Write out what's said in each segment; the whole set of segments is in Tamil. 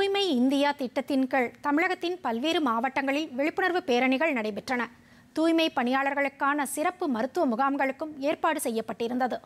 தூய்மை இந்தியா திட்டத்தின் கீழ் தமிழகத்தின் பல்வேறு மாவட்டங்களில் விழிப்புணர்வு பேரணிகள் நடைபெற்றன தூய்மை பணியாளர்களுக்கான சிறப்பு மருத்துவ முகாம்களுக்கும் ஏற்பாடு செய்யப்பட்டிருந்தது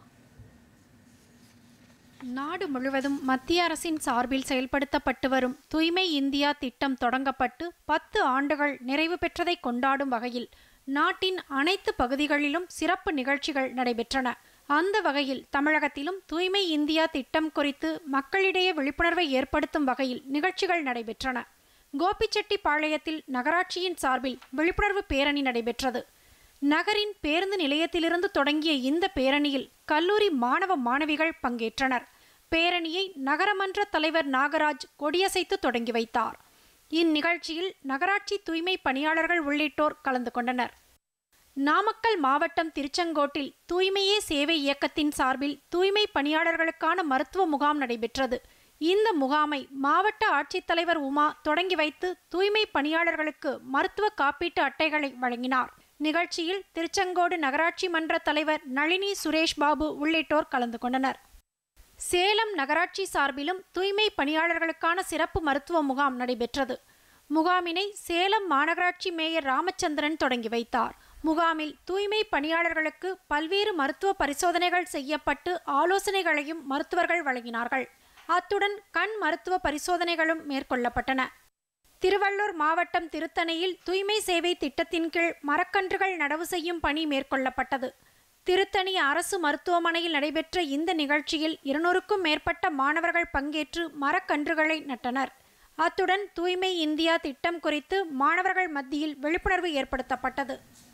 நாடு முழுவதும் மத்திய அரசின் சார்பில் செயல்படுத்தப்பட்டு வரும் தூய்மை இந்தியா திட்டம் தொடங்கப்பட்டு பத்து ஆண்டுகள் நிறைவு பெற்றதை கொண்டாடும் வகையில் நாட்டின் அனைத்து பகுதிகளிலும் சிறப்பு நிகழ்ச்சிகள் நடைபெற்றன அந்த வகையில் தமிழகத்திலும் தூய்மை இந்தியா திட்டம் குறித்து மக்களிடையே விழிப்புணர்வை ஏற்படுத்தும் வகையில் நிகழ்ச்சிகள் நடைபெற்றன கோபிச்செட்டிப்பாளையத்தில் நகராட்சியின் சார்பில் விழிப்புணர்வு பேரணி நடைபெற்றது நகரின் பேருந்து நிலையத்திலிருந்து தொடங்கிய இந்த பேரணியில் கல்லூரி மாணவ மாணவிகள் பங்கேற்றனர் பேரணியை நகரமன்ற தலைவர் நாகராஜ் கொடியசைத்து தொடங்கி வைத்தார் இந்நிகழ்ச்சியில் நகராட்சி தூய்மை பணியாளர்கள் உள்ளிட்டோர் கலந்து கொண்டனர் நாமக்கல் மாவட்டம் திருச்செங்கோட்டில் தூய்மையே சேவை இயக்கத்தின் சார்பில் தூய்மை பணியாளர்களுக்கான மருத்துவ முகாம் நடைபெற்றது இந்த முகாமை மாவட்ட ஆட்சித்தலைவர் உமா தொடங்கி வைத்து தூய்மை பணியாளர்களுக்கு மருத்துவ காப்பீட்டு அட்டைகளை வழங்கினார் நிகழ்ச்சியில் திருச்செங்கோடு நகராட்சி மன்ற தலைவர் நளினி சுரேஷ் பாபு உள்ளிட்டோர் கலந்து கொண்டனர் சேலம் நகராட்சி சார்பிலும் தூய்மை பணியாளர்களுக்கான சிறப்பு மருத்துவ முகாம் நடைபெற்றது முகாமினை சேலம் மாநகராட்சி மேயர் ராமச்சந்திரன் தொடங்கி வைத்தார் முகாமில் தூய்மை பணியாளர்களுக்கு பல்வேறு மருத்துவ பரிசோதனைகள் செய்யப்பட்டு ஆலோசனைகளையும் மருத்துவர்கள் வழங்கினார்கள் அத்துடன் கண் மருத்துவ பரிசோதனைகளும் மேற்கொள்ளப்பட்டன திருவள்ளூர் மாவட்டம் திருத்தணியில் தூய்மை சேவை திட்டத்தின் கீழ் மரக்கன்றுகள் நடவு செய்யும் பணி மேற்கொள்ளப்பட்டது திருத்தணி அரசு மருத்துவமனையில் நடைபெற்ற இந்த நிகழ்ச்சியில் இருநூறுக்கும் மேற்பட்ட மாணவர்கள் பங்கேற்று மரக்கன்றுகளை நட்டனர் அத்துடன் தூய்மை இந்தியா திட்டம் குறித்து மாணவர்கள் மத்தியில் விழிப்புணர்வு ஏற்படுத்தப்பட்டது